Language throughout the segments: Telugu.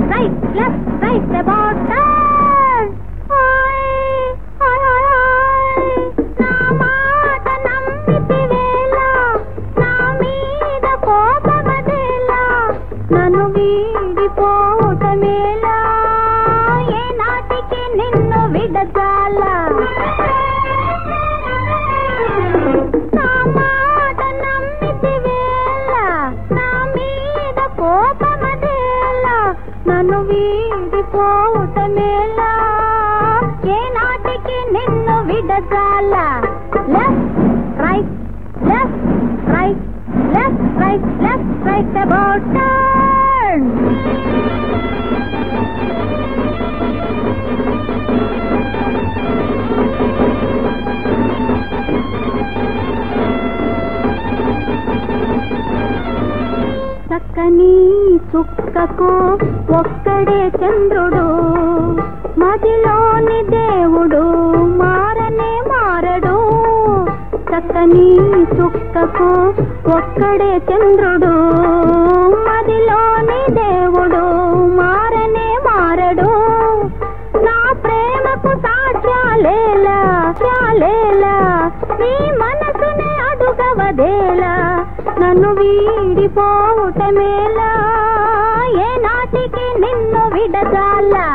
right left right about turn నా మాట నమ్మితివేలా నా మీద కోపమదేలా నన్ను వీడిపోవటమేలా ఏ నాటికి నిన్ను విడజాలా నా మాట నమ్మితివేలా నా మీద కోపమదేలా నన్ను వీడిపోవటమేలా ఏ నాటికి నిన్ను విడజాలా left right left right left right left right about turn చక్కని చుక్కకు ఒక్కడే చంద్రుడు మదిలోని దేవుడు మారనే మారడు చక్కని చుక్కకు ఒక్కడే చంద్రుడు మదిలోని దేవుడు మారనే మారడు నా ప్రేమకు సాక్ష్యాలేలా చాలేలా నీ మనసునే అడుగవదేలా నన్ను వీడిపోవటమేలా ఏ నాటికి నిన్ను విడజాలా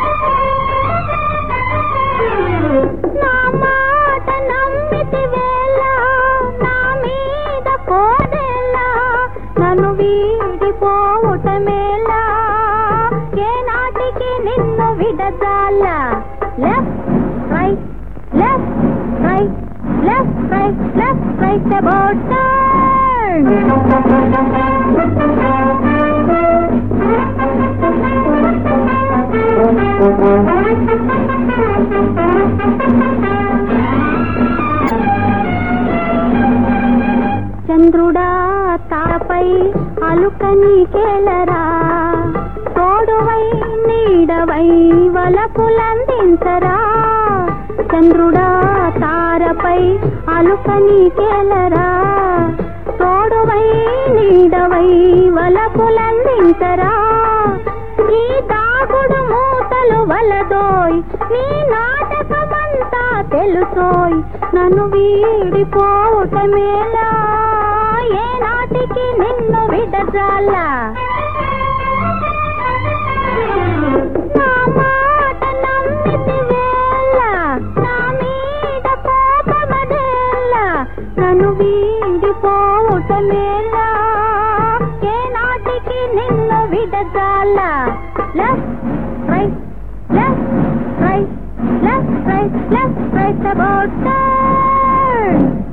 నా మాట నమ్మితివేలా నా మీద కోడేలా నన్ను వీడిపోవటమేలా ఏ నాటికి నిన్ను విడజాలా left right left right left right left right about turn చంద్రుడా తాపై అలుకని కేలరా తోడువై నీడవై వలపులందించరా చంద్రుడా తారపై అలుకని కేలరా తోడువై నీడవై వలపులందించరా ఈ దాగుడు మూతలు వలదోయ్ నీ నాటకమంతా తెలుసోయ్ నన్ను వీడిపోవటమేలా ఏ నాటికి నిన్ను విడజాలా నా మాట నమ్మితివేలా నా మీద కోపమదేలా నన్ను వీడిపోవటమేలా ఏ నాటికి నిన్ను విడజాలా left right left right left right left right about turn